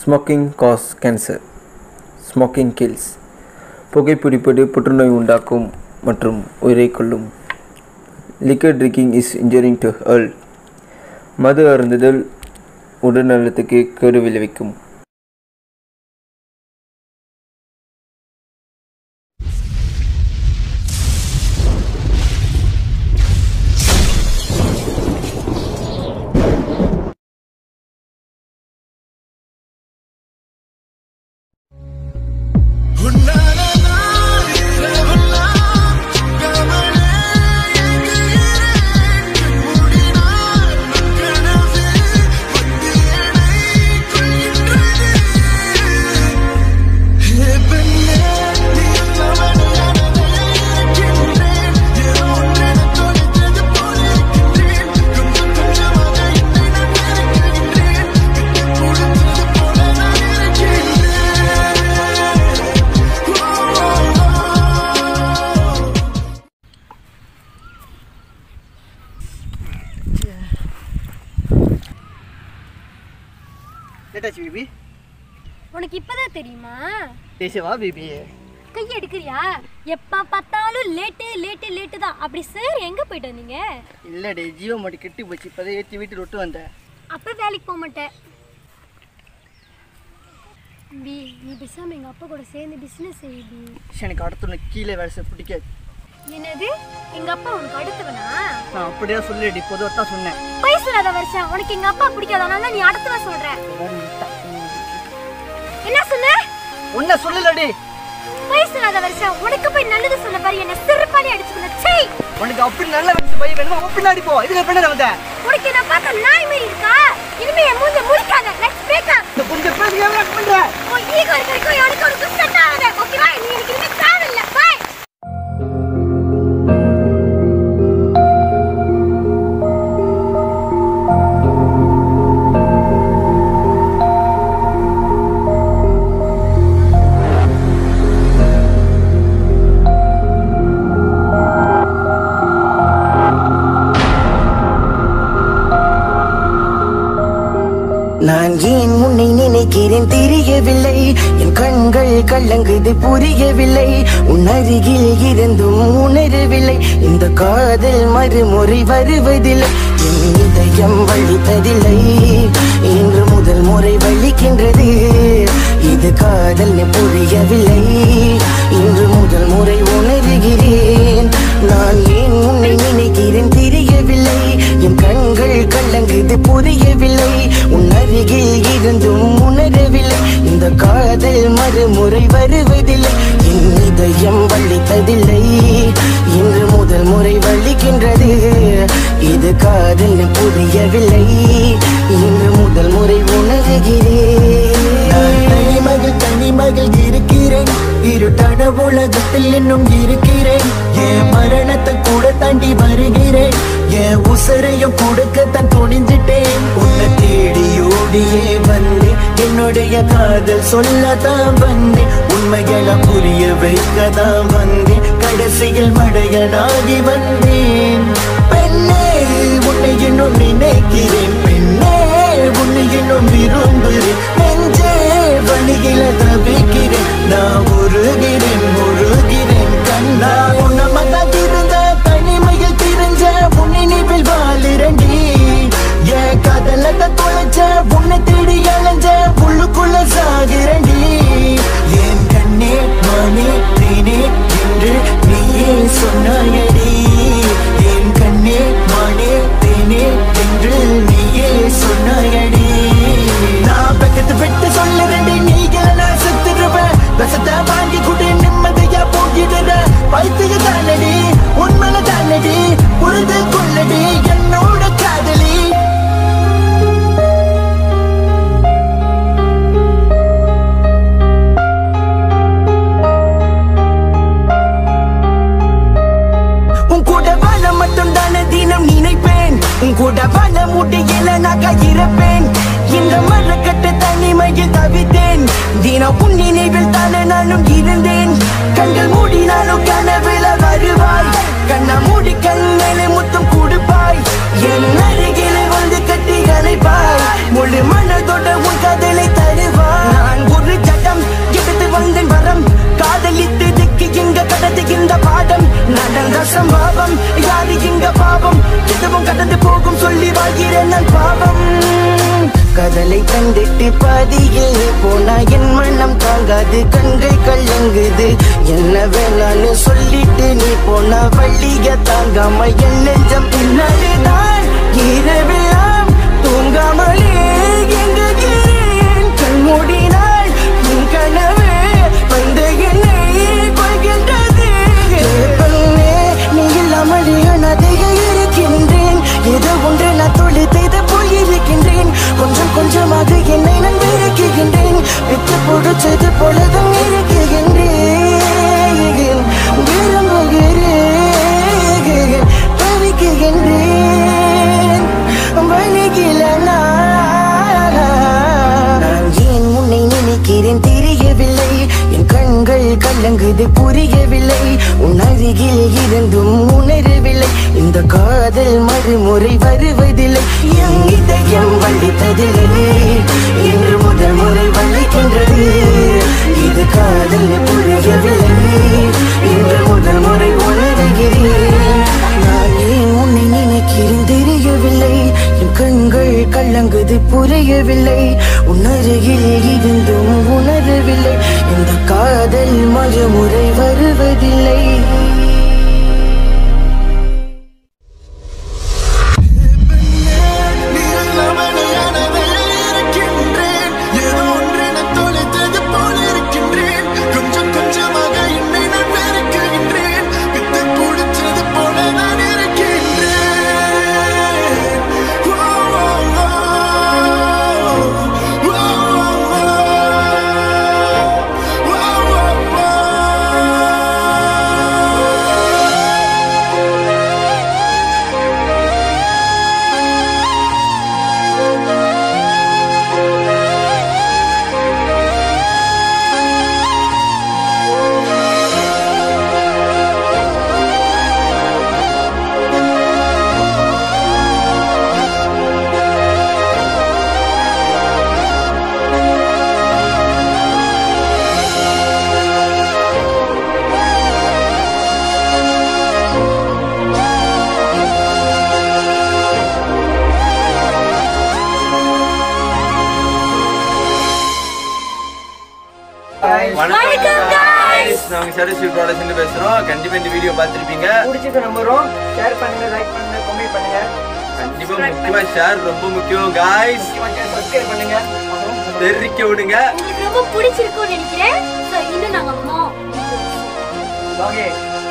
Smoking causes cancer smoking kills புகைப்பிடிப்பது புற்றுநோய் உண்டாக்கும் மற்றும் உயிரை கொல்லும் liquor drinking is injuring to health மது அருந்துதல் உடல்நலத்துக்கு கேடு விளைவிக்கும் லேட்டாச்சு பேபி உனக்கு இப்பதான் தெரியுமா பேசவா பேபி கை எடுக்கிறியா எப்ப பார்த்தாலும் லேட்டு லேட்டு லேட்டு தான் அப்படி சார் எங்க போயிட்டு வந்தீங்க இல்லடே ஜீவோ மட்டும் கெட்டு போச்சு இப்போதான் ஏற்றி வீட்டில் விட்டு வந்தேன் அப்ப வேலைக்கு போக மாட்டேன் பி நீ பேசாம எங்க அப்பா கூட சேர்ந்து பிசினஸ் செய்யுது சரி, எனக்கு அடுத்த கீழே வேலை செய்ய பிடிக்காது என்னது எங்க அப்பா உனக்கு அடுத்தவனா நான் அப்படியே சொல்லிடி பொதுவாக தான் சொன்னேன் பொய் சொல்லாத வருஷம் உனக்கு எங்க அப்பா பிடிக்காதனால நீ அடுத்தவ சொல்ற என்ன சொன்ன உன்ன சொல்லலடி பொய் சொல்லாத வருஷம் உனக்கு போய் நல்லது சொன்ன பாரு என்ன சிறுபாடி அடிச்சுக்கல சீ உனக்கு அப்படி நல்ல வயசு பையன் வேணுமா அவன் பின்னாடி போ இதுல பின்னாடி வந்த உனக்கு என்ன பார்த்தா நாய் மாதிரி இருக்கா இனிமே என் மூஞ்ச முழிக்காத லெட்ஸ் பிரேக் அப் இந்த கொஞ்சம் பேசி ஏன் பண்ற உன் ஈகோ இருக்க வரைக்கும் எனக்கு ஒரு செட் ஆகாது ஓகேவா நீ எனக்கு இனிமே தேவையில்ல பை நான் ஏன் உன்னை நினைக்கிறேன் தெரியவில்லை என் கண்கள் கலங்குது புரியவில்லை உன் அருகில் இருந்தும் உணரவில்லை இந்த காதல் மறுமுறை வருவதில்லை என் இதயம் வலித்ததில்லை இன்று முதல் முறை வலிக்கின்றது இது காதல் புரியவில்லை இன்று முதல் முறை உணர்கிறேன் நான் ஏன் உன்னை நினைக்கிறேன் தெரியவில்லை என் கண்கள் கலங்குது புரியவில்லை உன் அருகில் இருந்தும் உணரவில்லை இந்த காதல் மறுமுறை வருவதில்லை என் இதயம் வலித்ததில்லை இன்று முதல் முறை வலிக்கின்றது இது காதல் புரியவில்லை இன்று முதல் முறை உணர்கிறேன் நான் தனிமகள் தனிமகள் இருக்கிறேன் இருட்டான உலகத்தில் இன்னும் இருக்கிறேன் என் மரணத்தை கூட தாண்டி வருகிறேன் என் உசரையும் கொடுக்கத்தான் துணிஞ்சிட்டேன் உன்னை தேடி ஓடியே வந்தேன் என்னுடைய காதல் சொல்லத்தான் வந்தேன் உண்மைகளை புரிய வைக்கதான் வந்தேன் கடைசியில் மடையனாகி வந்தேன் பெண்ணே உன்னை இன்னும் நினைக்கிறேன் பெண்ணே உன்னை இன்னும் விரும்புகிறேன் நெஞ்சே வழியில தவிக்கிறேன் நான் உருகிறேன் உருகிறேன் கண்ணா உன்னை மதான் இருந்த தனிமையில் திரிஞ்ச உன் நினைவில் வாழிரண்டி என் காதலத்தை தொலைச்ச உன்னை தேடி அலைஞ்ச உள்ளுக்குள்ள சாகிறண்டி என் கண்ணே மானே தேனே என்று நீயே சொன்னாயடி என் கண்ணே மானே தேனே என்று நீயே சொன்னாயடி நான் பக்கத்து விட்டு சொல்லுறேன் நீங்கள நான் செத்துருவேன் விஷத்தை வாங்கி கூட நிம்மதியா போகிடுற பைத்திய தானடி உண்மையில தானடி புரிந்து கொள்ளடி என்னோட காதலி உன் கூட வாழ மட்டும் தானே தினம் நினைப்பேன் உன் கூட வாழ முடியல நான் இறப்பேன் இந்த மரக்கட்டு தனிமையில் தவித்தேன் தினம் உன் நினைவில் தானே நானும் இருந்தேன் கண்கள் மூடினாலும் கனவுல வருவாய் கண்ணா மூடி கண்களை முத்தம் கொடுப்பாய் என் அருகில வந்து கட்டி அணைப்பாய் முள் முழு மனதோட உன் காதலை தருவா நான் ஒரு ஜடம் எடுத்து வந்தேன் வரம் காதலித்ததுக்கு இங்க கடத்துகின்ற பாடம் நடந்த சம்பவம் யாரு இங்க பாவம் எதுவும் கடந்து போகும் சொல்லி வாழ்கிறேன் நான் பாவம் கதலை கண்டிட்டு பாதியில் நீ போனா என் மனம் தாங்காது கண்கள் கலங்குது என்ன வேணான்னு சொல்லிட்டு நீ போனா வள்ளிய தாங்காம என் நெஞ்சம் பின்னாடிதான் இரவெல்லாம் தூங்காமலே எங்குகிறேன் கண் மூடினால் உன் கனவு வந்து என்னை கொள்கின்றது பெண்ணே நீ இல்லாமல் அனாதையாக இருக்கின்றேன் ஏதோ ஒன்று நான் தொழில் செய்த போயிருக்கின்றேன் கொஞ்சம் கொஞ்சமாக என்னை நான் வெறுக்குகின்றேன் விட்டு பிடிச்சது போலதான் இருக்குகின்றேன் விரும்புகிறேன் தவிக்குகின்றேன் வலிகில நான் ஏன் உன்னை நினைக்கிறேன் தெரியவில்லை என் கண்கள் கலங்குது புரியவில்லை உன் அருகில் இருந்தும் உணரவில்லை இந்த காதல் மறுமுறை வருவதில்லை என் இதயம் வலித்ததில்லை இன்று முதல் முறை வலிக்கின்றது இது காதல் புரியவில்லை இன்று முதல் முறை உணர்கிறேன் நான் ஏன் உன்னை நினைக்கிறேன் தெரியவில்லை என் கண்கள் கலங்குது புரியவில்லை உணருகில் இருந்தும் உணரவில்லை இந்த காதல் மறுமுறை வருவதில்லை வணக்கம் guys. நாங்க சரஸ்வதி ப்ராடக்ட்ஸ் பேசுறோம் கண்டிப்பா இந்த வீடியோ பார்த்திருப்பீங்க பிடிச்சது நம்புறோம் ஷேர் பண்ணுங்க லைக் பண்ணுங்க கமெண்ட் பண்ணுங்க கண்டிப்பா முக்கியமா ஷேர் ரொம்ப முக்கியம் காய்ஸ் சப்ஸ்கிரைப் பண்ணுங்க தெரிவிக்க விடுங்க உங்களுக்கு ரொம்ப பிடிச்சிருக்கும்னு நினைக்கிறேன் So, இன்னும் நாங்க மோ ஓகே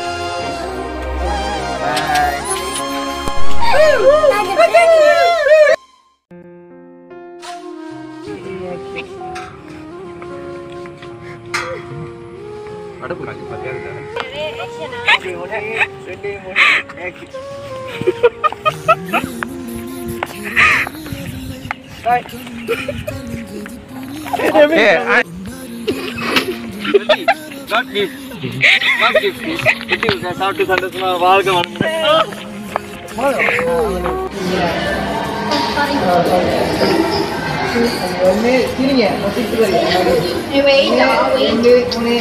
ரெண்டு மூணு action. Bye. வாழ்க்கை வளமுடன். ஒண்ணு சிரிங்க நான் சிரிச்சு வரேன் ரெண்டு மூணு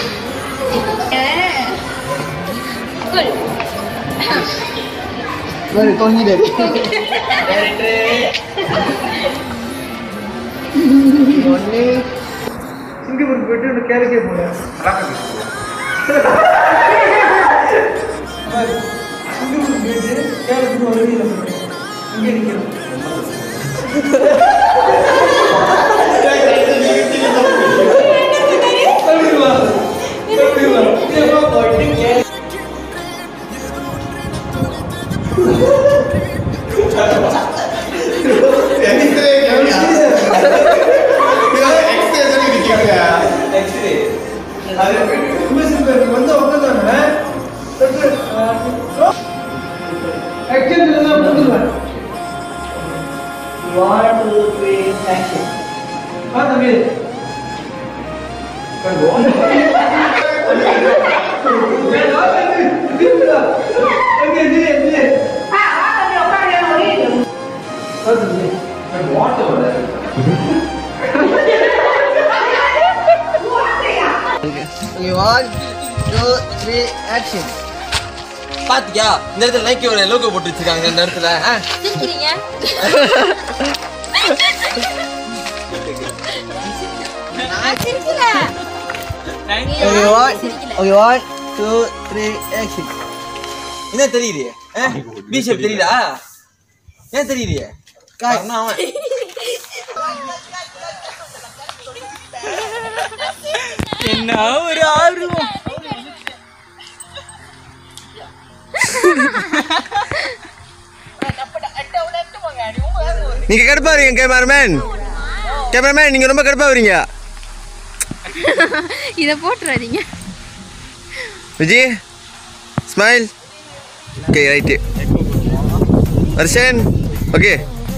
ஒரு தொங்கிடாரு ஒண்ணு சிங்கப்பூர் போயிட்டு ஒரு கேரக்கே போல சிங்கப்பூர் போயிட்டு கேரக்கு வருவீங்க இங்கே நிற்கிறோம் வந்து உட்காந்து ஆக்சுவலி தான் கொடுத்துருவேன் ஒன் டூ த்ரீ தேங்க்யூ ஆ தம்பி water okay one two three action பாத்தியா இந்த இடத்துல நைக்கியோட லோகோ போட்டு வச்சிருக்காங்க இந்த இடத்துல ஆ? சிரிக்கிறீங்க நான் சிரிக்கல okay one okay one two three action என்ன தெரியலையே பி ஷேப் தெரியுதா ஏன் தெரியலையே காரணம் அவன் என்ன ஒரு ஆர்வம் நீங்க கடுப்பா வரீங்க கேமராமேன் கேமராமேன் நீங்க ரொம்ப கடுப்பா வரீங்க இதை போட்டுறாதீங்க Vijay smile okay right Varshan okay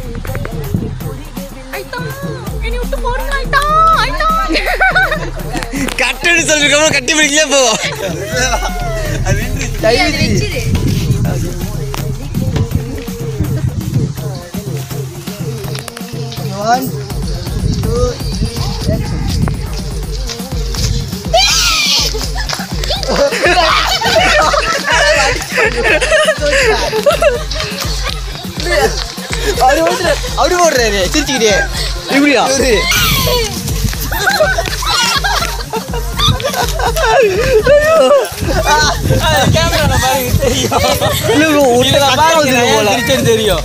கட்டடி சொல்லிருக்கோம் கட்டி பிடிக்கல போ ஒன் டூ ஆக்ஷன் அப்படி ஓடுற அப்படி ஓடுறாரு சிரிச்சுக்கிட்டே இப்படியா இல்ல bro, உள்ள back வந்துரும் போல. தெரியும்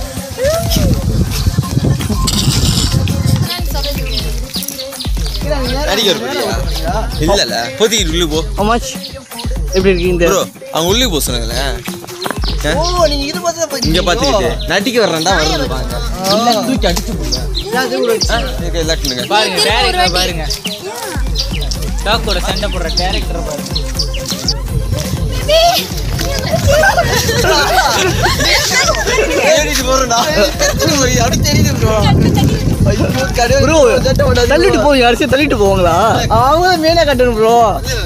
அடிக்க இல்ல இல்ல போத்திக்கிட்டு உள்ளு போ How much? எப்படி இருக்கு இந்த ப்ரோ அவங்க உள்ளுக்கு போக சொன்னாங்கல்ல ஓ நீங்க இது பார்த்து தான் இங்க பாத்துக்கிட்டு நட்டிக்கு வர்றேன்டா வருது பாங்க இல்ல தூக்கி அடிச்சு போடுங்க இல்லாட்டுங்க பாருங்க டேரக்டர் பாருங்க டாக்கோட சண்டை போடுற டேரக்டர் பாருங்க ஏறிட்டு போறேன்டா அப்படி தெரியுது ப்ரோ ப்ரோ தள்ளிட்டு போய் அரிசி தள்ளிட்டு போவாங்களா அவங்க மேலே கட்டணும் ப்ரோ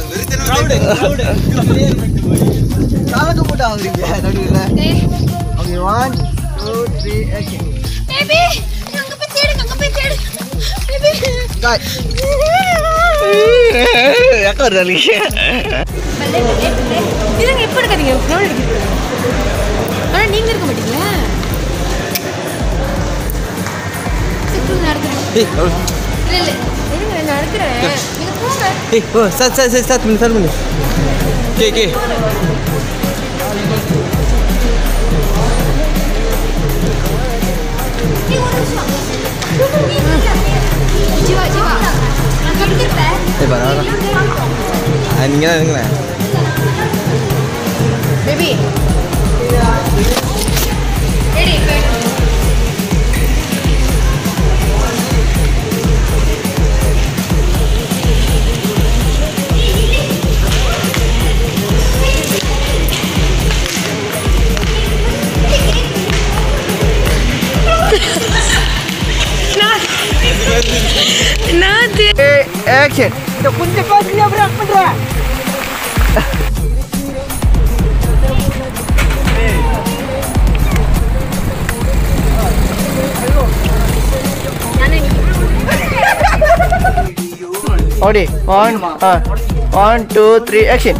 கணக்கு போட்டு வாங்குறீங்க நடுவில் okay one two three okay baby அங்க போய் தேடுங்க அங்க போய் தேடு பேபி காய் எக்கோ ரலிஷ் இதுங்க எப்போ எடுக்காதீங்க ஃபோன் எடுக்குது ஆனா நீங்க இருக்க மாட்டீங்களா சிக்கு நடக்கிறேன் இல்ல இல்ல இருங்க நான் நடக்கிறேன் நீங்க போங்க ஏய் ஓ சார் சார் சார் ஸ்டார்ட் பண்ணு ஸ்டார்ட் பண்ணு கே கே நீ ஒரு நிமிஷம் ஜீவா ஜீவா நான் எடுக்கிறேன் ஏய் பாரு நீங்க தான் இருங்களேன் பேபி ரெடி ஆக்ஷன் கொஞ்சம் பார்த்து அப்புறம் பண்ணுறேன் ஓடி one one two three action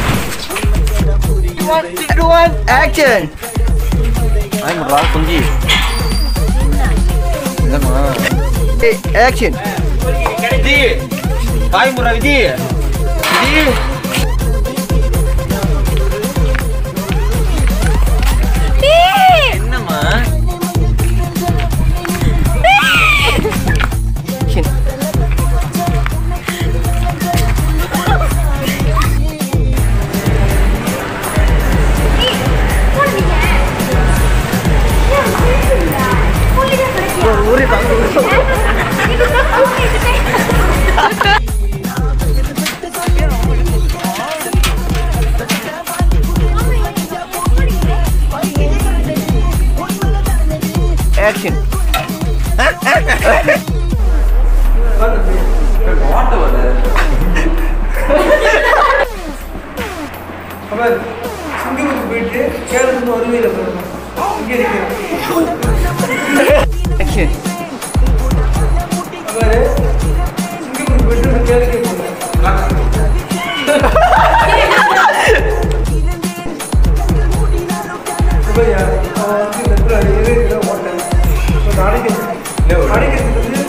one action Aayira குஞ்சி என்னம்மா ஆக்ஷன் விஜி பாய் முறா விஜி விஜி என்னம்மா ஆக்ஷன் ஆக்ஷன் சிங்கப்பூர் போயிட்டு கேரளத்துக்கு வருவேல இங்கே இருக்கிறேன் ஆக்ஷன் அடிக்கிறதுக்கு